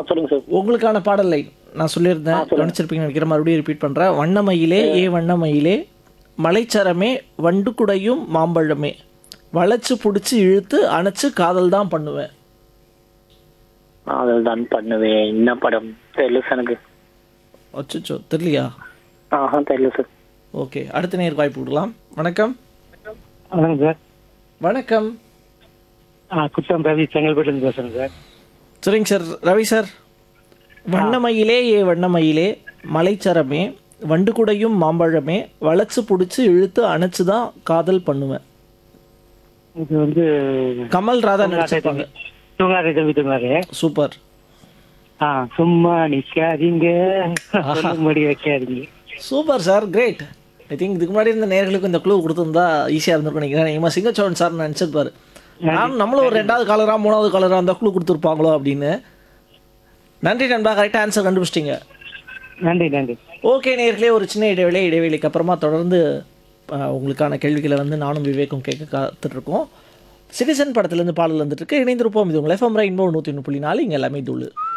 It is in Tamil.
சொல்லுங்க சார் உங்களுக்கான பாடல் லைன் நான் சொல்லியிருந்தேன் கவனிச்சிருப்பீங்கன்னு நினைக்கிறேன் மறுபடியும் ரிப்பீட் பண்ணுறேன் வண்ணமயிலே ஏ வண்ணமயிலே மலைச்சரமே வண்டுக்குடையும் மாம்பழமே வளைச்சு பிடிச்சி இழுத்து அணைச்சு காதல் தான் பண்ணுவேன் அதில் தான் பண்ணுவேன் என்ன படம் தெரியல சார் எனக்கு அச்சோ தெரியலையா ஆஹா தெரியல சார் ஓகே அடுத்த நேர் வாய்ப்பு கொடுக்கலாம் வணக்கம் வணக்கம் சார் வணக்கம் ஆ குற்றம் ரவி செங்கல்பட்டுலேருந்து பேசுகிறேன் சார் சரிங்க சார் ரவி சார் வண்ணமயிலே ஏ வண்ணமயிலே மலைச்சரமே வண்டுக்குடையும் மாம்பழமே வளைச்சு பிடிச்சி இழுத்து அணைச்சு தான் காதல் பண்ணுவேன் இது வந்து கமல் ராதா நடிச்சிருப்பாங்க தூங்காதே தம்பி தூங்காதே சூப்பர் ஆ சும்மா நிக்காதீங்க சொல்லும்படி வைக்காதீங்க super sir great I think இதுக்கு முன்னாடி இருந்த நேர்களுக்கு இந்த க்ளூ கொடுத்துருந்தா ஈஸியாக இருந்திருக்கும் நினைக்கிறேன் இவன் சிங்கச்சோழன் சார் நினச்சிருப்பாரு நான் நம்மளும் ஒரு ரெண்டாவது காலரா மூணாவது காலரா அந்த க்ளூ கொடுத்துருப்பாங்களோ அப்படின்னு நன்றி நண்பா கரெக்டாக ஆன்சர் கண்டுபிடிச்சிட்டிங்க நன்றி நன்றி ஓகே நேர்களே ஒரு சின்ன இடைவேளை இடைவேளைக்கு அப்புறமா தொடர்ந்து அஹ், உங்களுக்கான கேள்விகளை வந்து நானும் விவேக்கும் கேட்க காத்துட்ருக்கோம் சிட்டிசன் படத்துலேருந்து பாடல் வந்துட்டு இருக்கு இணைந்திருப்போம் இது உங்கள் எஃப்எம் ரெயின்போ நூற்றி ஒன்று புள்ளி நாலு இங்கே எல்லாமே தூள்